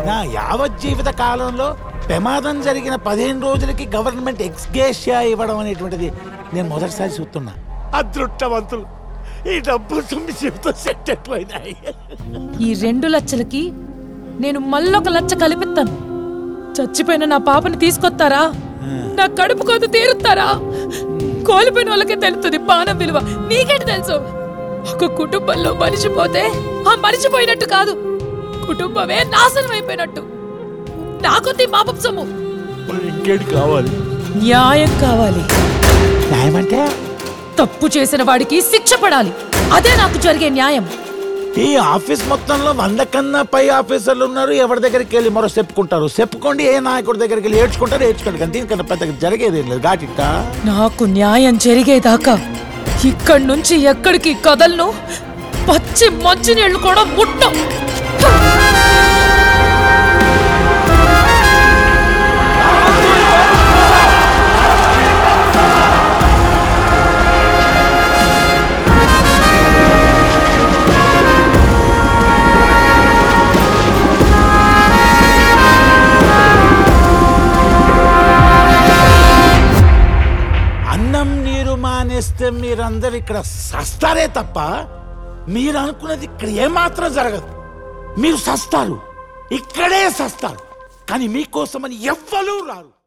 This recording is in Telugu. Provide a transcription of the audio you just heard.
నా యావత్ జీవిత కాలంలో ప్రమాదం జరిగిన పదిహేను రోజులకి గవర్నమెంట్ ఎక్స్గేషియా ఇవ్వడం అనేటువంటిది నేను మొదటిసారి చూస్తున్నా అదృష్టవంతులు ఈ డబ్బు సొమ్మి జీవితం సెట్ అయిపోయినాయి ఈ రెండు లక్షలకి నేను మళ్ళొక లచ్చ కలిపిస్తాను చచ్చిపోయిన నా పాపని తీసుకొస్తారా నా కడుపు కోత తీరుతారా కోల్పోయిన వాళ్ళకే తెలుస్తుంది బాణం విలువ నీకేంటి తెలుసు ఒక కుటుంబంలో మనిషి పోతే ఆ మనిషి పోయినట్టు కాదు కుటుంబమే నాశనం అయిపోయినట్టు నాకొద్ది మా సొమ్ము ఇంకేటి కావాలి న్యాయం కావాలి న్యాయమంటే తప్పు చేసిన వాడికి శిక్ష పడాలి అదే నాకు జరిగే న్యాయం ఈ ఆఫీస్ మొత్తంలో వంద కన్నా పై ఆఫీసర్లు ఉన్నారు ఎవరి దగ్గరికి వెళ్ళి మరో చెప్పుకుంటారు చెప్పుకోండి ఏ నాయకుడి దగ్గరికి వెళ్ళి ఏడ్చుకుంటారు ఏడ్చుకోండి కానీ దీనికన్నా పెద్దగా జరిగేది ఏం లేదు ఘాటిట్ట నాకు న్యాయం జరిగేదాకా ఇక్కడి నుంచి ఎక్కడికి కదలను పచ్చి మంచినీళ్ళు కూడా ముట్టం అన్నం నీరు మానేస్తే మీరందరు ఇక్కడ సస్తారే తప్ప మీరు అనుకున్నది ఇక్కడ ఏమాత్రం జరగదు మీరు సస్తారు ఇక్కడే సస్తారు కానీ మీకోసమని ఎవ్వరూ రారు